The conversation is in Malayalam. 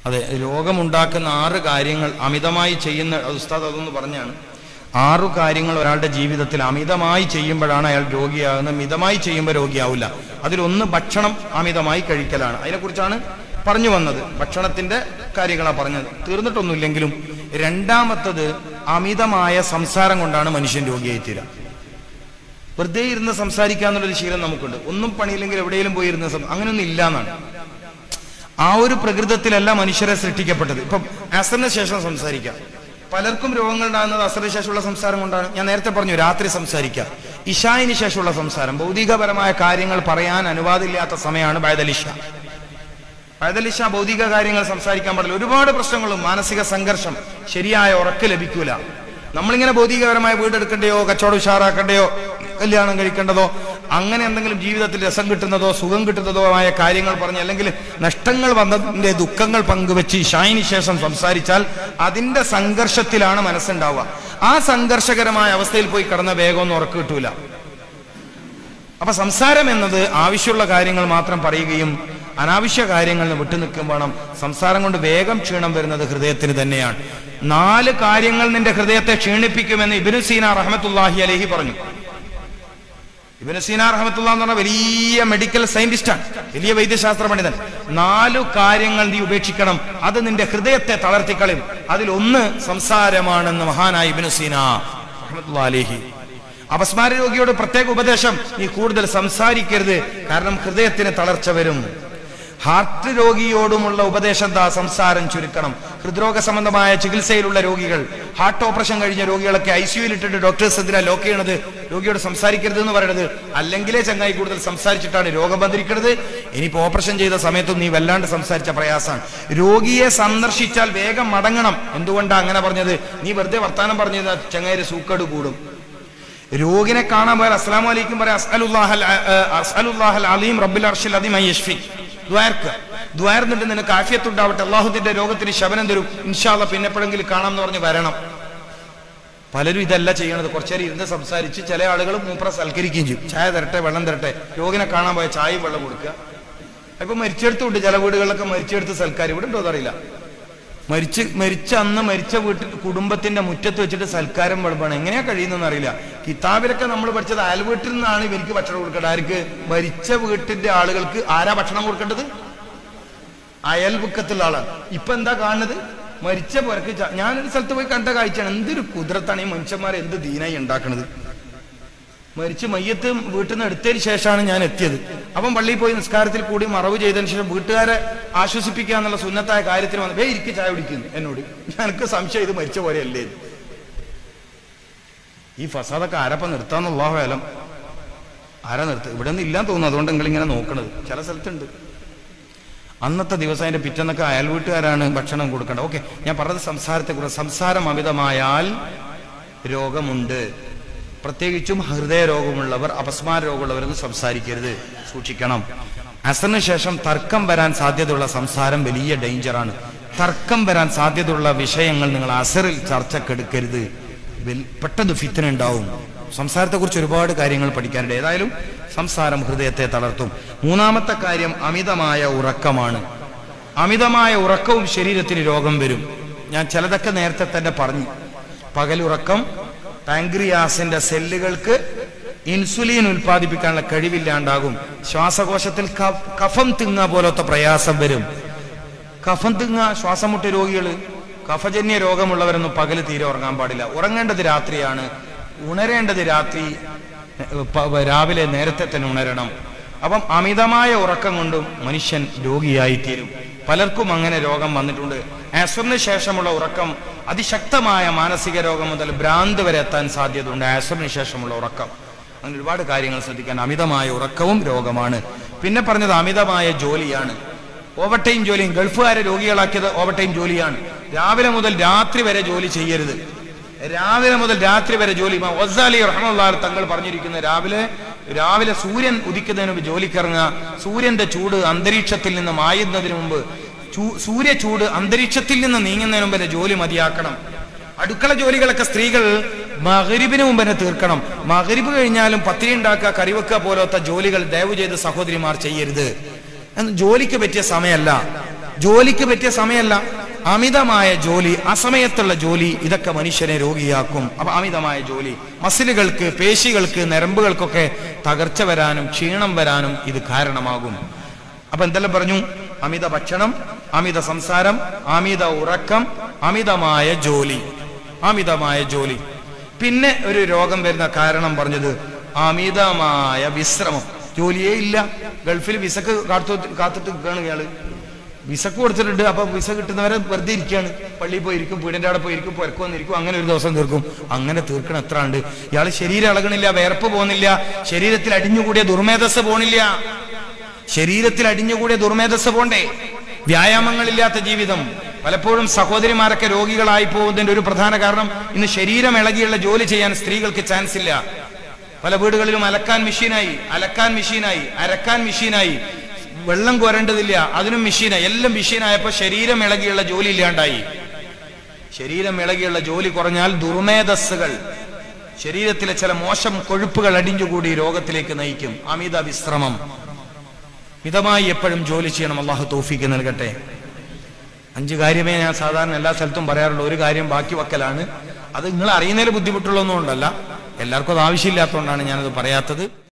അതെ രോഗമുണ്ടാക്കുന്ന ആറ് കാര്യങ്ങൾ അമിതമായി ചെയ്യുന്ന ഉസ്താദ് അതൊന്ന് പറഞ്ഞാണ് ആറു കാര്യങ്ങൾ ഒരാളുടെ ജീവിതത്തിൽ അമിതമായി ചെയ്യുമ്പോഴാണ് അയാൾ രോഗിയാകുന്നത് മിതമായി ചെയ്യുമ്പോൾ രോഗിയാവില്ല അതിലൊന്ന് ഭക്ഷണം അമിതമായി കഴിക്കലാണ് അതിനെക്കുറിച്ചാണ് പറഞ്ഞു വന്നത് ഭക്ഷണത്തിന്റെ കാര്യങ്ങളാണ് പറഞ്ഞത് തീർന്നിട്ടൊന്നുമില്ലെങ്കിലും രണ്ടാമത്തത് അമിതമായ സംസാരം കൊണ്ടാണ് മനുഷ്യൻ രോഗിയായി തീരുക വെറുതെ ഇരുന്ന് സംസാരിക്കാന്നുള്ളൊരു ശീലം നമുക്കുണ്ട് ഒന്നും പണിയില്ലെങ്കിൽ എവിടെയെങ്കിലും പോയി ഇരുന്ന് സം- അങ്ങനെയൊന്നും ഇല്ല എന്നാണ് ആ ഒരു പ്രകൃതത്തിലല്ല മനുഷ്യരെ സൃഷ്ടിക്കപ്പെട്ടത് ഇപ്പം അസറിന് ശേഷം സംസാരിക്കാം പലർക്കും രോഗങ്ങൾ ഉണ്ടാകുന്നത് അസറിന് ശേഷമുള്ള സംസാരം കൊണ്ടാണ് ഞാൻ നേരത്തെ പറഞ്ഞു രാത്രി സംസാരിക്കാം ഇഷായിന് ശേഷമുള്ള സംസാരം ഭൗതികപരമായ കാര്യങ്ങൾ പറയാൻ അനുവാദമില്ലാത്ത സമയമാണ് ബൈദലിഷ ബൈദലിഷ ഭൗതിക കാര്യങ്ങൾ സംസാരിക്കാൻ പാടില്ല ഒരുപാട് പ്രശ്നങ്ങളും മാനസിക സംഘർഷം ശരിയായ ഉറക്ക് ലഭിക്കൂല നമ്മളിങ്ങനെ ഭൗതികപരമായ വീടെടുക്കണ്ടയോ കച്ചവടം ഉഷാറാക്കണ്ടയോ കല്യാണം കഴിക്കേണ്ടതോ അങ്ങനെ എന്തെങ്കിലും ജീവിതത്തിൽ രസം കിട്ടുന്നതോ സുഖം കിട്ടുന്നതോ ആയ കാര്യങ്ങൾ പറഞ്ഞ് അല്ലെങ്കിൽ നഷ്ടങ്ങൾ വന്നതിന്റെ ദുഃഖങ്ങൾ പങ്കുവെച്ച് ഇഷായിന് ശേഷം സംസാരിച്ചാൽ അതിന്റെ സംഘർഷത്തിലാണ് മനസ്സുണ്ടാവുക ആ സംഘർഷകരമായ അവസ്ഥയിൽ പോയി കടന്ന വേഗമൊന്നും ഉറക്ക് കിട്ടൂല അപ്പൊ സംസാരം എന്നത് ആവശ്യമുള്ള കാര്യങ്ങൾ മാത്രം പറയുകയും അനാവശ്യ കാര്യങ്ങളിൽ നിന്ന് വിട്ടുനിൽക്കും വേണം സംസാരം കൊണ്ട് വേഗം ക്ഷീണം വരുന്നത് ഹൃദയത്തിന് തന്നെയാണ് നാല് കാര്യങ്ങൾ നിന്റെ ഹൃദയത്തെ ക്ഷീണിപ്പിക്കുമെന്ന് ഇബിനു സീന റഹമത്തുല്ലാഹി അലഹി പറഞ്ഞു ഇബിനു സീന റഹമത്തുള്ള എന്ന് പറഞ്ഞ വലിയ മെഡിക്കൽ സയന്റിസ്റ്റാണ് വലിയ വൈദ്യശാസ്ത്ര പണ്ഡിതൻ നാലു കാര്യങ്ങൾ നീ ഉപേക്ഷിക്കണം അത് നിന്റെ ഹൃദയത്തെ തളർത്തിക്കളയും അതിലൊന്ന് സംസാരമാണെന്ന് മഹാനായ ഇബിനു സീന റഹമത്തുള്ള അലേഹി അപസ്മാര രോഗിയോട് പ്രത്യേക ഉപദേശം നീ കൂടുതൽ സംസാരിക്കരുത് കാരണം ഹൃദയത്തിന് തളർച്ച വരും ഹാർട്ട് രോഗിയോടുമുള്ള ഉപദേശം എന്താ സംസാരം ചുരുക്കണം ഹൃദ്രോഗ സംബന്ധമായ ചികിത്സയിലുള്ള രോഗികൾ ഹാർട്ട് ഓപ്പറേഷൻ കഴിഞ്ഞ രോഗികളൊക്കെ ഐ സിയുയിൽ ഇട്ടിട്ട് ഡോക്ടേഴ്സ് എന്തിനാ ലോക്ക് ചെയ്യണത് രോഗിയോട് സംസാരിക്കരുത് എന്ന് പറയണത് അല്ലെങ്കിലേ ചങ്ങായി കൂടുതൽ സംസാരിച്ചിട്ടാണ് രോഗം വന്നിരിക്കുന്നത് ഇനിയിപ്പോ ഓപ്പറേഷൻ ചെയ്ത സമയത്തും നീ വല്ലാണ്ട് സംസാരിച്ച പ്രയാസമാണ് രോഗിയെ സന്ദർശിച്ചാൽ വേഗം മടങ്ങണം എന്തുകൊണ്ടാണ് അങ്ങനെ പറഞ്ഞത് നീ വെറുതെ വർത്താനം പറഞ്ഞത് ചങ്ങായി സൂക്കട് കൂടും രോഗിനെ കാണാൻ പോയാൽ അസ്സലാമു അലൈക്കും പറയാം അസ്അലുല്ലാഹൽ അ- അ- അസ്അലുല്ലാഹൽ അലീം റബ്ബിൽ അർഷിൽ അദീം അൻ യശ്ഫി ദ്വാർക്ക് ദ്വാർന്നിട്ട് നിനക്ക് ആഫിയത്തുണ്ടാവട്ടെ അള്ളാഹുദിന്റെ രോഗത്തിന് ശബനം തരും ഇൻഷാല്ല പിന്നെ എപ്പോഴെങ്കിലും കാണാം എന്ന് പറഞ്ഞ് വരണം പലരും ഇതല്ല ചെയ്യണത് കുറച്ചേരം ഇരുന്ന് സംസാരിച്ച് ചില ആളുകൾ മൂപ്പറ സൽക്കരിക്കുകയും ചെയ്യും ചായ തരട്ടെ വെള്ളം തരട്ടെ രോഗിനെ കാണാൻ പോയ ചായയും വെള്ളം കൊടുക്കുക ഇപ്പൊ മരിച്ചെടുത്തുണ്ട് ചില വീടുകളിലൊക്കെ മരിച്ചെടുത്ത് സൽക്കാരം ഇവിടെ ഉണ്ടോ അതറിയില്ല മരിച്ച് മരിച്ച അന്ന് മരിച്ച വീട്ടിൽ കുടുംബത്തിന്റെ മുറ്റത്ത് വെച്ചിട്ട് സൽക്കാരം വിളമ്പാണ് എങ്ങനെയാ കഴിയുന്നതെന്ന് അറിയില്ല കിതാബിലൊക്കെ നമ്മൾ പഠിച്ചത് അയൽവീട്ടിൽ നിന്നാണ് ഇവർക്ക് ഭക്ഷണം കൊടുക്കേണ്ടത് ആർക്ക് മരിച്ച വീട്ടിന്റെ ആളുകൾക്ക് ആരാ ഭക്ഷണം കൊടുക്കേണ്ടത് അയൽപക്കത്തുള്ള ആളാണ് ഇപ്പൊ എന്താ കാണുന്നത് മരിച്ച പുരക്ക് ച- ഞാനൊരു സ്ഥലത്ത് പോയി കണ്ട കാഴ്ചയാണ് എന്തൊരു കുതിരത്താണ് ഈ മനുഷ്യന്മാരെ എന്ത് ദീനായി ഉണ്ടാക്കണത് മരിച്ച് മയ്യത്ത് വീട്ടിൽ നിന്ന് എടുത്തതിന് ശേഷമാണ് ഞാൻ എത്തിയത് അപ്പം പള്ളിയിൽ പോയി നിസ്കാരത്തിൽ കൂടി മറവ് ചെയ്തതിന് ശേഷം വീട്ടുകാരെ ആശ്വസിപ്പിക്കുക എന്നുള്ള സുന്നത്തായ കാര്യത്തിന് വന്ന് വേ ഇരിക്ക് ചായ കുടിക്കുന്നു എന്നോട് എനിക്ക് സംശയം ഇത് മരിച്ച പോലെയല്ലേ ഇത്. ഈ ഫസാദൊക്കെ ആരപ്പം നിർത്താന്നുള്ള വേലം ആരാ നിർത്തുക ഇവിടെ ഒന്നും ഇല്ലാന്ന് തോന്നുന്നു അതുകൊണ്ട് നിങ്ങൾ ഇങ്ങനെ നോക്കണത് ചില സ്ഥലത്തുണ്ട് അന്നത്തെ ദിവസം അതിന്റെ പിറ്റന്നൊക്കെ അയൽ വീട്ടുകാരാണ് ഭക്ഷണം കൊടുക്കേണ്ടത് ഓക്കെ ഞാൻ പറഞ്ഞത് സംസാരത്തെ കുറിച്ച് സംസാരം അമിതമായാൽ രോഗമുണ്ട് പ്രത്യേകിച്ചും ഹൃദയ രോഗമുള്ളവർ അപസ്മാര രോഗമുള്ളവരൊന്നും സംസാരിക്കരുത് സൂക്ഷിക്കണം അസറിന് ശേഷം തർക്കം വരാൻ സാധ്യതയുള്ള സംസാരം വലിയ ഡേഞ്ചറാണ് തർക്കം വരാൻ സാധ്യതയുള്ള വിഷയങ്ങൾ നിങ്ങൾ അസറിൽ ചർച്ചക്കെടുക്കരുത് വെൽ- പെട്ടെന്ന് ഫിത്തന ഉണ്ടാവും സംസാരത്തെക്കുറിച്ച് ഒരുപാട് കാര്യങ്ങൾ പഠിക്കാനുണ്ട് ഏതായാലും സംസാരം ഹൃദയത്തെ തളർത്തും മൂന്നാമത്തെ കാര്യം അമിതമായ ഉറക്കമാണ് അമിതമായ ഉറക്കവും ശരീരത്തിന് രോഗം വരും ഞാൻ ചിലതൊക്കെ നേരത്തെ തന്നെ പറഞ്ഞു പകലുറക്കം പാങ്ക്രിയാസിന്റെ സെല്ലുകൾക്ക് ഇൻസുലിൻ ഉൽപ്പാദിപ്പിക്കാനുള്ള കഴിവില്ലാണ്ടാകും ശ്വാസകോശത്തിൽ ക- കഫം തിങ്ങ പോലത്തെ പ്രയാസം വരും കഫം തിങ്ങ ശ്വാസം മുട്ട രോഗികൾ കഫജന്യ രോഗമുള്ളവരൊന്നും പകല് തീരെ ഉറങ്ങാൻ പാടില്ല ഉറങ്ങേണ്ടത് രാത്രിയാണ് ഉണരേണ്ടത് രാത്രി ഏഹ്, പ- രാവിലെ നേരത്തെ തന്നെ ഉണരണം അപ്പം അമിതമായ ഉറക്കം കൊണ്ടും മനുഷ്യൻ രോഗിയായി തീരും പലർക്കും അങ്ങനെ രോഗം വന്നിട്ടുണ്ട് ആസറിന് ശേഷമുള്ള ഉറക്കം അതിശക്തമായ മാനസിക രോഗം മുതൽ ഭ്രാന്ത് വരെ എത്താൻ സാധ്യതയുണ്ട് ആസറിന് ശേഷമുള്ള ഉറക്കം അങ്ങനെ ഒരുപാട് കാര്യങ്ങൾ ശ്രദ്ധിക്കാൻ അമിതമായ ഉറക്കവും രോഗമാണ് പിന്നെ പറഞ്ഞത് അമിതമായ ജോലിയാണ് ഓവർ ടൈം ജോലിയും ഗൾഫുകാരെ രോഗികളാക്കിയത് ഓവർ ടൈം ജോലിയാണ് രാവിലെ മുതൽ രാത്രി വരെ ജോലി ചെയ്യരുത് രാവിലെ മുതൽ രാത്രി വരെ ജോലി ഇമാം വസ്സാലി റഹ്മുല്ലാ തങ്ങൾ പറഞ്ഞിരിക്കുന്ന രാവിലെ രാവിലെ സൂര്യൻ ഉദിക്കുന്നതിന് മുമ്പ് ജോലിക്കിറങ്ങുക സൂര്യന്റെ ചൂട് അന്തരീക്ഷത്തിൽ നിന്ന് മായുന്നതിന് മുമ്പ് ചൂ- സൂര്യ ചൂട് അന്തരീക്ഷത്തിൽ നിന്ന് നീങ്ങുന്നതിന് മുമ്പ് തന്നെ ജോലി മതിയാക്കണം അടുക്കള ജോലികളൊക്കെ സ്ത്രീകൾ മകരിബിന് മുമ്പ് തന്നെ തീർക്കണം മകരിബ് കഴിഞ്ഞാലും പത്തിരി ഉണ്ടാക്കുക കറിവെക്കുക പോലത്തെ ജോലികൾ ദയവ് ചെയ്ത് സഹോദരിമാർ ചെയ്യരുത് എന്ന് ജോലിക്ക് പറ്റിയ സമയമല്ല ജോലിക്ക് പറ്റിയ സമയമല്ല അമിതമായ ജോലി അസമയത്തുള്ള ജോലി ഇതൊക്കെ മനുഷ്യനെ രോഗിയാക്കും അപ്പൊ അമിതമായ ജോലി മസിലുകൾക്ക് പേശികൾക്ക് നരമ്പുകൾക്കൊക്കെ തകർച്ച വരാനും ക്ഷീണം വരാനും ഇത് കാരണമാകും അപ്പൊ എന്തെല്ലാം പറഞ്ഞു അമിത ഭക്ഷണം അമിത സംസാരം അമിത ഉറക്കം അമിതമായ ജോലി അമിതമായ ജോലി പിന്നെ ഒരു രോഗം വരുന്ന കാരണം പറഞ്ഞത് അമിതമായ വിശ്രമം ജോലിയേ ഇല്ല ഗൾഫിൽ വിസക്ക് കാത്തു കാത്തിട്ട് നിൽക്കുകയാണ് ഇയാള് വിസക്ക് കൊടുത്തിട്ടുണ്ട് അപ്പൊ വിസ കിട്ടുന്നവരെ വെറുതെ ഇരിക്കുകയാണ് പള്ളിയിൽ പോയിരിക്കും വീടിന്റെ അവിടെ പോയിരിക്കും പുരക്ക് വന്നിരിക്കും അങ്ങനെ ഒരു ദിവസം തീർക്കും അങ്ങനെ തീർക്കണം എത്ര ഉണ്ട് ഇയാള് ശരീരം ഇളകണില്ല വേർപ്പ് പോകുന്നില്ല ശരീരത്തിൽ അടിഞ്ഞുകൂടിയ ദുർമേധസ് പോണില്ല ശരീരത്തിൽ അടിഞ്ഞുകൂടിയ ദുർമേധസ് പോണ്ടേ വ്യായാമങ്ങളില്ലാത്ത ജീവിതം പലപ്പോഴും സഹോദരിമാരൊക്കെ രോഗികളായി പോകുന്നതിന്റെ ഒരു പ്രധാന കാരണം ഇന്ന് ശരീരം ഇളകിയുള്ള ജോലി ചെയ്യാൻ സ്ത്രീകൾക്ക് ചാൻസ് ഇല്ല പല വീടുകളിലും അലക്കാൻ മെഷീനായി അലക്കാൻ മെഷീനായി അരക്കാൻ മെഷീനായി വെള്ളം കോരേണ്ടതില്ല അതിനും മെഷീനായി എല്ലാം മെഷീനായപ്പോ ശരീരം ഇളകിയുള്ള ജോലി ഇല്ലാണ്ടായി ശരീരം ഇളകിയുള്ള ജോലി കുറഞ്ഞാൽ ദുർമേധസ്സുകൾ ശരീരത്തിലെ ചില മോശം കൊഴുപ്പുകൾ അടിഞ്ഞുകൂടി രോഗത്തിലേക്ക് നയിക്കും അമിത വിശ്രമം മിതമായി എപ്പോഴും ജോലി ചെയ്യണം അള്ളാഹു തോഫിക്ക് നൽകട്ടെ അഞ്ച് കാര്യമേ ഞാൻ സാധാരണ എല്ലാ സ്ഥലത്തും പറയാറുള്ളൂ ഒരു കാര്യം ബാക്കി വെക്കലാണ് അത് നിങ്ങൾ അറിയുന്നതിൽ ബുദ്ധിമുട്ടുള്ളൊന്നും കൊണ്ടല്ല എല്ലാവർക്കും അത് ആവശ്യമില്ലാത്തതുകൊണ്ടാണ് ഞാനത് പറയാത്തത്